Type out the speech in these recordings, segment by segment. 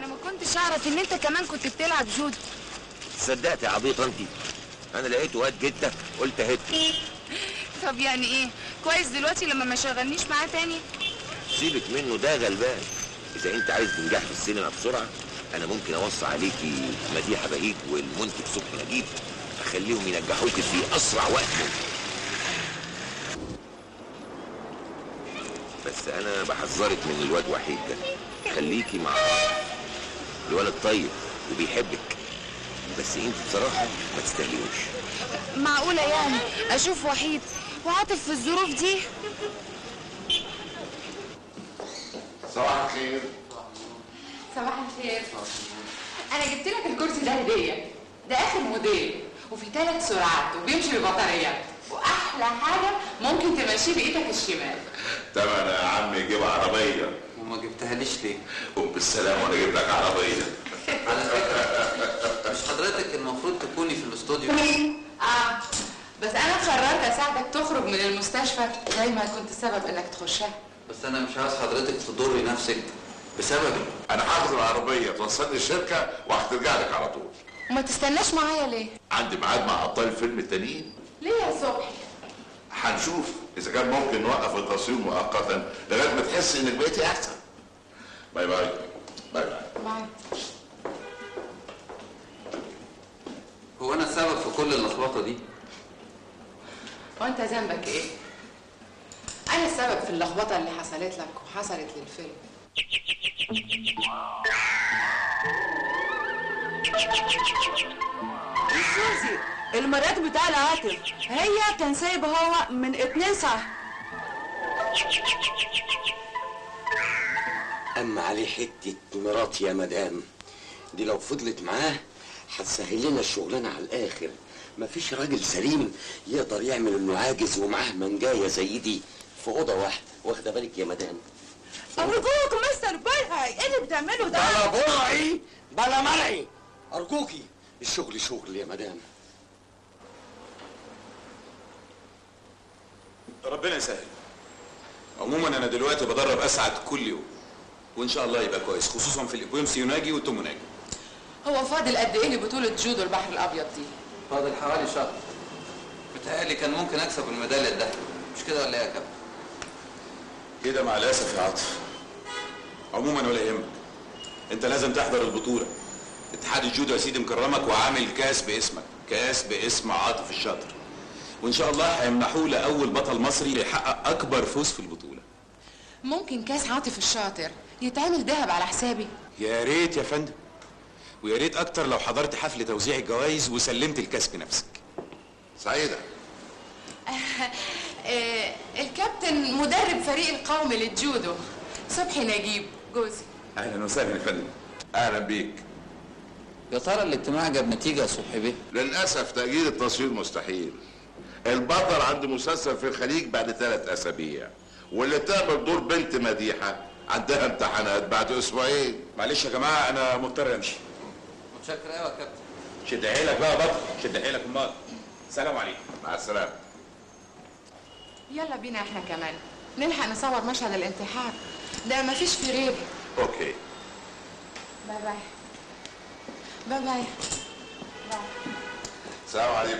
انا ما كنتش اعرف ان انت كمان كنت بتلعب جودو صدقت يا عبيطه انت انا لقيته واد جدك قلت اهد طب يعني ايه كويس دلوقتي لما ما شغلنيش معاه تاني سيبك منه ده غلبان اذا انت عايز تنجح في السينما بسرعه انا ممكن اوصي عليكي مديحه بهيج والمنتج صبحي نجيب اخليهم ينجحوكي في اسرع وقت ممكن بس انا بحذرك من الواد وحيد ده خليكي مع الولد طيب وبيحبك بس انت بصراحه ما تستاهليهوش معقولة يعني اشوف وحيد وعاطف في الظروف دي صباح الخير صباح الخير انا جبت لك الكرسي ده هديه ده اخر موديل وفي ثلاث سرعات وبيمشي ببطاريات واحلى حاجه ممكن تمشيه بايدك الشمال طب انا يا عم جيب عربيه وما جبتهاليش ليه؟ قوم بالسلامه وانا اجيب لك عربيه على فكرة مش حضرتك المفروض تكوني في الاستوديو اه بس انا قررت اساعدك تخرج من المستشفى زي ما كنت السبب انك تخشها بس انا مش عاوز حضرتك تضري نفسك بسببي انا حافظ العربيه توصلني الشركه وهترجع لك على طول وما تستناش معايا ليه عندي ميعاد مع ابطال الفيلم التانيين ليه يا صبحي هنشوف اذا كان ممكن نوقف التصوير مؤقتا لغايه ما تحس انك بقيتي احسن باي باي باي باي باي هو انا السبب في كل اللخبطه دي وانت ذنبك ايه انا السبب في اللخبطه اللي حصلت لك وحصلت للفيلم سوزي المرات بتاع العاطف هي كان سايب هو من اتنين ساعة اما عليه حته مرات يا مدام دي لو فضلت معاه هتسهل لنا الشغلانه على الاخر مفيش راجل سليم يقدر يعمل انه عاجز ومعاه منجايه زي دي في اوضه واحده واخده بالك يا مدام أرجوك مستر برهي ايه اللي بتعمله ده؟ بلا برعي بلا مرعي ارجوكي الشغل شغل يا مدام ربنا يسهل عموما انا دلوقتي بدرب اسعد كل يوم وان شاء الله يبقى كويس خصوصا في الاكويمس يوناجي والتوموناجي هو فاضل قد ايه لبطوله جودو البحر الابيض دي فاضل حوالي شهر متهيألي كان ممكن اكسب الميداليه الذهبيه مش كده ولا ايه يا كابتن؟ كده مع الاسف يا عاطف عموما ولا يهمك انت لازم تحضر البطوله اتحاد الجودو يا سيدي مكرمك وعامل كاس باسمك كاس باسم عاطف الشاطر وان شاء الله هيمنحوه لاول بطل مصري يحقق اكبر فوز في البطوله ممكن كاس عاطف الشاطر يتعمل ذهب على حسابي يا ريت يا فندم ويا ريت اكتر لو حضرت حفل توزيع الجوائز وسلمت الكاس بنفسك سعيده آه الكابتن مدرب فريق القومي للجودو صبحي نجيب جوزي اهلا وسهلا يا فندم اهلا بيك يا ترى الاجتماع جاب نتيجه يا صبحي بيه؟ للاسف تاجيل التصوير مستحيل البطل عنده مسلسل في الخليج بعد ثلاث اسابيع واللي تعمل دور بنت مديحه عندها امتحانات بعد اسبوعين معلش يا جماعه انا مضطر امشي متشكر قوي يا كابتن شد حيلك بقى يا بطل شد حيلك امال سلام عليكم مع السلامه يلا بينا احنا كمان نلحق نصور مشهد الانتحار ده مفيش في غيره اوكي باي باي باي باي السلام عليكم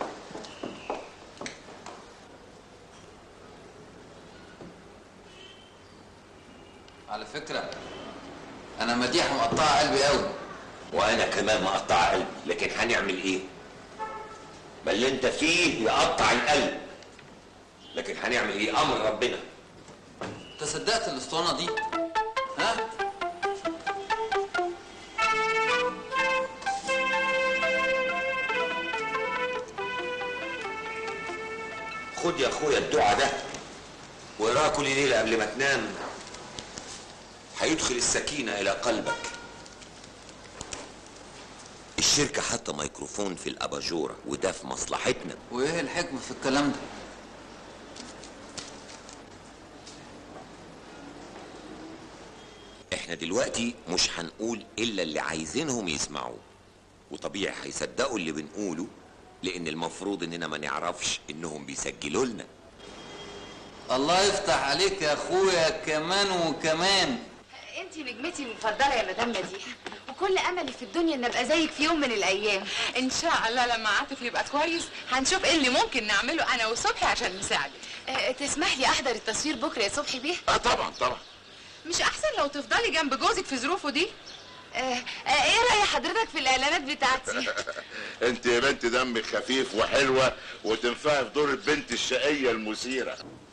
على فكره انا مديحه مقطعه قلبي قوي وانا كمان مقطع قلبي لكن هنعمل ايه ما اللي انت فيه يقطع القلب لكن هنعمل ايه امر ربنا انت صدقت الاسطوانه دي؟ ها؟ خد يا اخويا الدعاء ده واقراه كل ليله قبل ما تنام هيدخل السكينه الى قلبك الشركه حاطه ميكروفون في الاباجوره وده في مصلحتنا وايه الحكمه في الكلام ده؟ احنا دلوقتي مش هنقول الا اللي عايزينهم يسمعوه وطبيعي هيصدقوا اللي بنقوله لان المفروض اننا ما نعرفش انهم بيسجلوا لنا الله يفتح عليك يا اخويا كمان وكمان انت نجمتي المفضله يا مدام مديحه وكل املي في الدنيا ان ابقى زيك في يوم من الايام ان شاء الله لما عاطف يبقى كويس هنشوف ايه اللي ممكن نعمله انا وصبحي عشان نساعدك أه تسمح لي احضر التصوير بكره يا صبحي بيه اه طبعا طبعا مش احسن لو تفضلي جنب جوزك في ظروفه دي أه أه ايه راي حضرتك في الاعلانات بتاعتي انت يا بنت دمك خفيف وحلوه وتنفعي في دور البنت الشقيه المثيره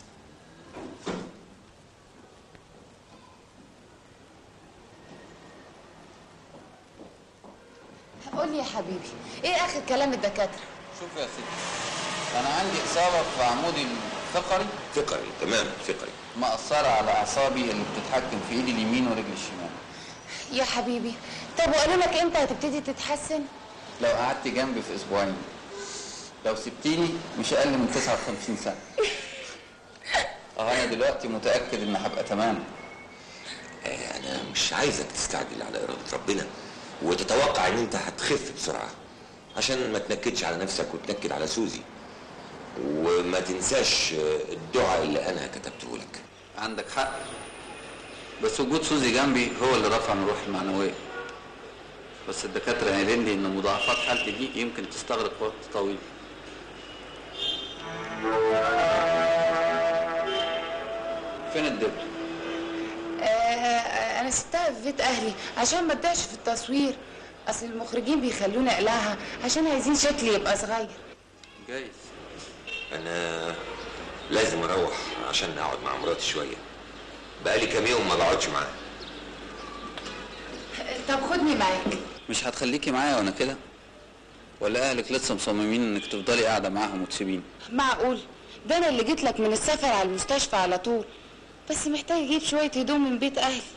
قول لي يا حبيبي ايه اخر كلام الدكاتره شوف يا سيدي انا عندي اصابه في عمودي الفقري فقري تمام فقري مأثرة على اعصابي اللي بتتحكم في ايدي اليمين ورجلي الشمال يا حبيبي طب وقالوا لك امتى هتبتدي تتحسن لو قعدت جنبي في اسبوعين لو سبتيني مش اقل من 59 سنه اه انا دلوقتي متاكد ان هبقى تمام آه، انا مش عايزك تستعجل على اراده ربنا وتتوقع ان انت هتخف بسرعه عشان ما تنكدش على نفسك وتنكد على سوزي وما تنساش آه، الدعاء اللي انا كتبته لك عندك حق بس وجود سوزي جنبي هو اللي رفع من روحي المعنويه بس الدكاتره قايلين لي ان مضاعفات حالتي دي يمكن تستغرق وقت طويل فين الدبل آه آه، انا سبتها في بيت اهلي عشان ما تضيعش في التصوير اصل المخرجين بيخلوني اقلعها عشان عايزين شكلي يبقى صغير جايز انا لازم اروح عشان اقعد مع مراتي شويه بقالي كام يوم ما بقعدش معاها آه، طب خدني معاك مش هتخليكي معايا وانا كده ولا اهلك لسه مصممين انك تفضلي قاعده معاهم وتسيبيني معقول ده انا اللي جيت لك من السفر على المستشفى على طول بس محتاج اجيب شويه هدوم من بيت اهلي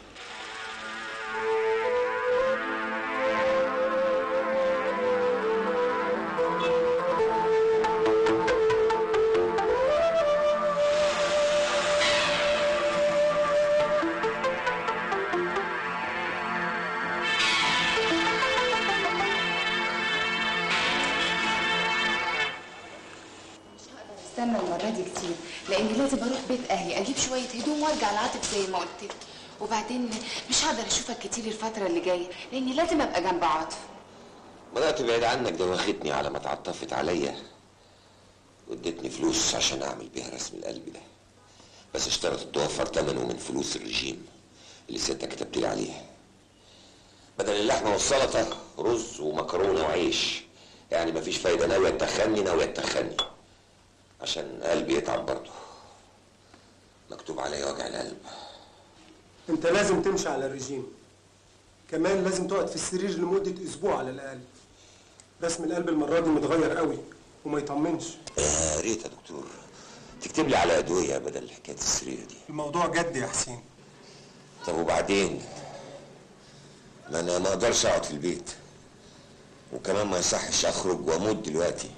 استنى المرة دي كتير لأني لازم أروح بيت أهلي أجيب شوية هدوم وأرجع لعاطف زي ما قلت لك وبعدين مش هقدر أشوفك كتير الفترة اللي جاية لأني لازم أبقى جنب عاطف بدات بعيد عنك ده واخدني على ما اتعطفت عليا وادتني فلوس عشان اعمل بيها رسم القلب ده بس اشترطت توفر ثمنه من فلوس الرجيم اللي ستك كتبت لي عليها بدل اللحمه والسلطه رز ومكرونه وعيش يعني مفيش فايده ناويه تخني ناويه تخني عشان قلبي يتعب برضه مكتوب عليا وجع القلب انت لازم تمشي على الرجيم كمان لازم تقعد في السرير لمدة اسبوع على الاقل رسم القلب المرة دي متغير قوي وما يطمنش يا ريت يا دكتور تكتب لي على ادويه بدل حكايه السرير دي الموضوع جد يا حسين طب وبعدين ما انا ما اقدرش اقعد في البيت وكمان ما يصحش اخرج واموت دلوقتي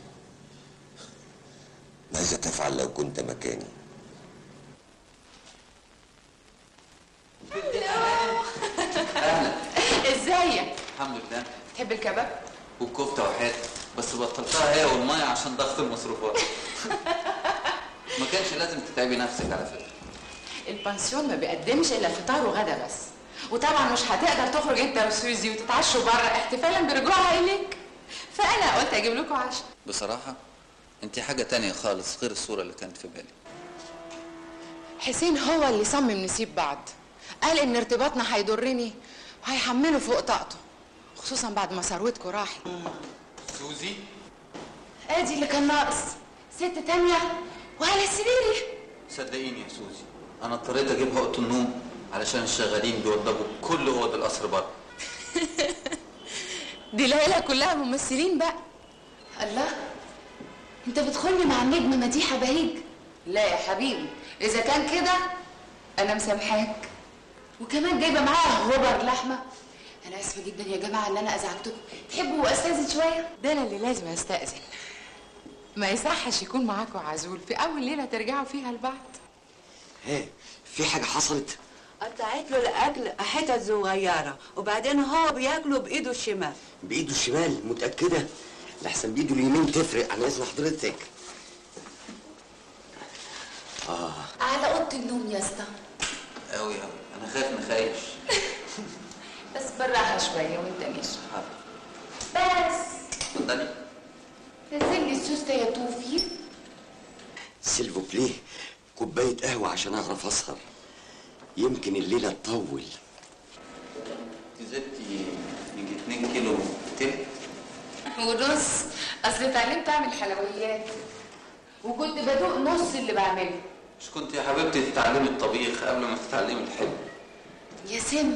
ماذا تفعل لو كنت مكاني ازيك الحمد لله تحب الكباب والكفته وحياتي بس بطلتها هي والميه عشان ضغط المصروفات ما كانش لازم تتعبي نفسك على فكره البنسيون ما بيقدمش الا فطار وغدا بس وطبعا مش هتقدر تخرج انت وسوزي وتتعشوا بره احتفالا برجوعها اليك فانا قلت اجيب لكم عشاء بصراحه انت حاجه تانية خالص غير الصوره اللي كانت في بالي حسين هو اللي صمم نسيب بعض قال ان ارتباطنا هيضرني وهيحمله فوق طاقته خصوصا بعد ما ثروتكم راحت سوزي ادي اللي كان ناقص ست تانية وعلى سريري صدقيني يا سوزي انا اضطريت اجيب اوضه النوم علشان الشغالين بيوضبوا كل اوض القصر بره دي العيله كلها ممثلين بقى الله انت بتخوني مع النجم مديحة بهيج لا يا حبيبي اذا كان كده انا مسامحاك وكمان جايبة معاها غبر لحمة انا اسفة جدا يا جماعة ان انا ازعجتكم تحبوا استاذن شوية ده انا اللي لازم استاذن ما يصحش يكون معاكوا عزول في اول ليله ترجعوا فيها لبعض ها في حاجه حصلت قطعت له الاكل حتت صغيره وبعدين هو بياكله بايده الشمال بايده الشمال متاكده لحسن بايده اليمين تفرق عن اذن حضرتك على اوضة النوم يا اسطى قوي قوي انا خايف نخيش بس بالراحه شويه وانت ماشي حاضر بس اتفضلي نزل لي السوسته يا توفي سيلفو بليه كوباية قهوة عشان أعرف أسهر يمكن الليلة تطول انت زدتي يجي 2 كيلو تل ونص اصل اتعلمت اعمل حلويات وكنت بدوق نص اللي بعمله مش كنت يا حبيبتي تتعلمي الطبيخ قبل ما تتعلمي الحلم يا سم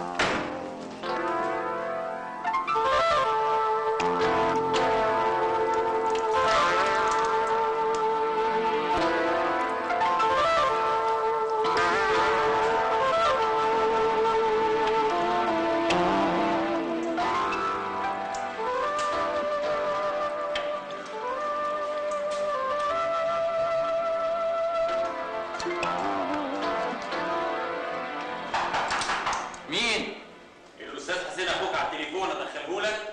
مين؟ الاستاذ حسين اخوك على التليفون ادخله لك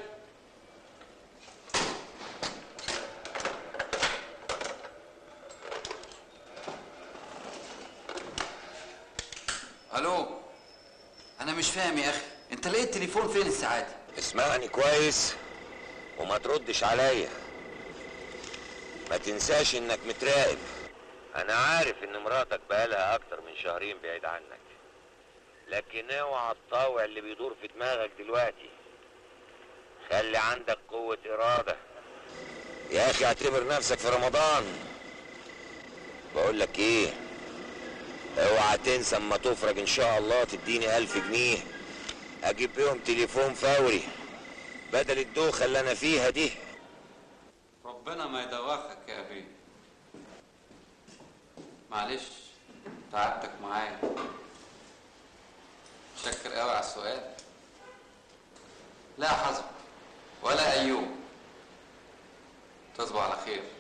الو انا مش فاهم يا اخي انت لقيت تليفون فين الساعه دي اسمعني كويس وما تردش عليا ما تنساش انك متراقب انا عارف ان مراتك بقالها اكتر من شهرين بعيد عنك لكن اوعى تطاوع اللي بيدور في دماغك دلوقتي خلي عندك قوة ارادة يا اخي اعتبر نفسك في رمضان بقول لك ايه اوعى تنسى اما تفرج ان شاء الله تديني الف جنيه اجيب بيهم تليفون فوري بدل الدوخة اللي انا فيها دي ربنا ما يدوخك يا ابي معلش تعبتك معايا متشكر قوي على السؤال لا حزم ولا ايوب تصبح على خير